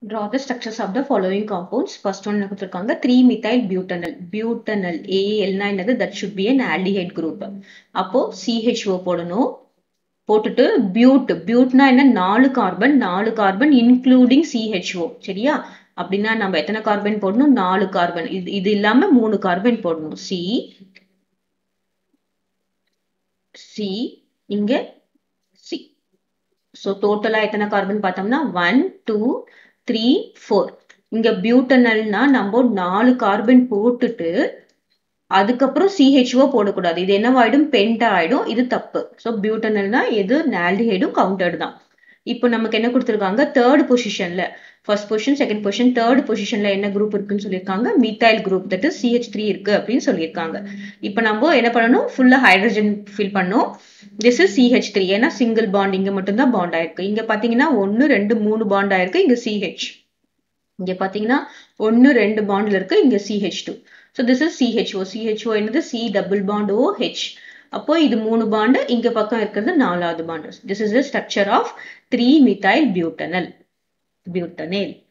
Draw the structures of the following compounds. First one என்ன கொடுத்திருக்காங்க 3 methyl butanol. Butanol. AL னா என்னது? That should be an aldehyde group. அப்போ CHO போடணும். போட்டுட்டு பியூட் பியூட்னா என்ன நாலு கார்பன் நாலு கார்பன் இன்க்ளூடிங் சிஹெச்ஓ சரியா அப்படின்னா நம்ம எத்தனை கார்பன் போடணும் நாலு கார்பன் இது இது இல்லாம மூணு கார்பன் போடணும் சி சி இங்க சி ஸோ டோட்டலா எத்தனை கார்பன் பார்த்தோம்னா ஒன் டூ த்ரீ ஃபோர் இங்க பியூட்டனல்னா நம்ம நாலு கார்பன் போட்டுட்டு அதுக்கப்புறம் சிஹெச்ஓ போடக்கூடாது இது என்னவாயிடும் பென்டா ஆயிடும் இது தப்பு ஸோ பியூட்டனல்னா எது ஆல்டிஹைடும் கவுண்டட் தான் இப்போ நமக்கு என்ன கொடுத்துருக்காங்க தேர்ட் பொசிஷன்ல first position second position third பொசிஷன்ல என்ன குரூப் இருக்குன்னு சொல்லியிருக்காங்க methyl group that CH three இருக்கு அப்படின்னு சொல்லியிருக்காங்க இப்போ நம்ம என்ன பண்ணணும் ஃபுல்லா ஹைட்ரஜன் ஃபில் பண்ணணும் திஸ் இஸ் சிஹெச் த்ரீ ஏன்னா சிங்கிள் பாண்ட் இங்க மட்டும்தான் பாண்ட் ஆயிருக்கு இங்க பாத்தீங்கன்னா ஒன்னு ரெண்டு மூணு பாண்ட் ஆயிருக்கு இங்க சிஹெச் இங்க பாத்தீங்கன்னா ஒன்னு ரெண்டு பாண்ட்ல இருக்கு இங்க CH two so this is CHO CHO என்னது C double bond O H அப்போ இது மூணு பாண்டு இங்க பக்கம் இருக்கிறது நாலாவது bond this is the structure of three methyl butanal பியூட்டனேல்